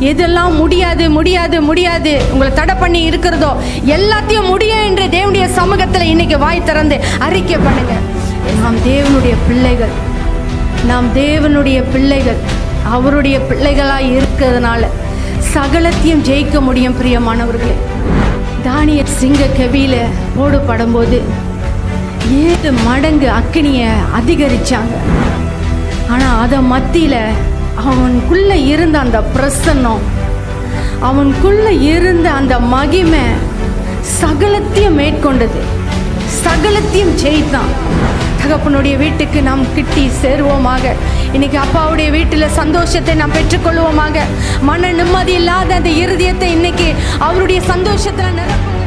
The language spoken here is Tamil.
எதெல்லாம் முடியாது முடியாது முடியாது உங்களை தடை பண்ணி இருக்கிறதோ எல்லாத்தையும் முடியும் என்று தேவனுடைய சமூகத்தில் இன்னைக்கு வாய் திறந்து அறிக்கை பண்ணுங்க நாம் தேவனுடைய பிள்ளைகள் நாம் தேவனுடைய பிள்ளைகள் அவருடைய பிள்ளைகளாய் இருக்கிறதுனால சகலத்தையும் ஜெயிக்க முடியும் பிரியமானவர்களே தானிய சிங்க கவியில போடுபடும் போது ஏழு மடங்கு அக்கினியை அதிகரிச்சாங்க ஆனா அத மத்தியில அவனுக்குள்ள இருந்த அந்த பிரசன்னம் அவனுக்குள்ள இருந்த அந்த மகிமை சகலத்தையும் மேற்கொண்டது சகலத்தையும் ஜெயித்தான் தகப்பனுடைய வீட்டுக்கு நாம் கிட்டி சேருவோமாக இன்னைக்கு அப்பாவுடைய வீட்டில் சந்தோஷத்தை நாம் பெற்றுக்கொள்வோமாக மன நிம்மதி இல்லாத அந்த இருதயத்தை இன்னைக்கு அவருடைய சந்தோஷத்தில் நிரப்புவோம்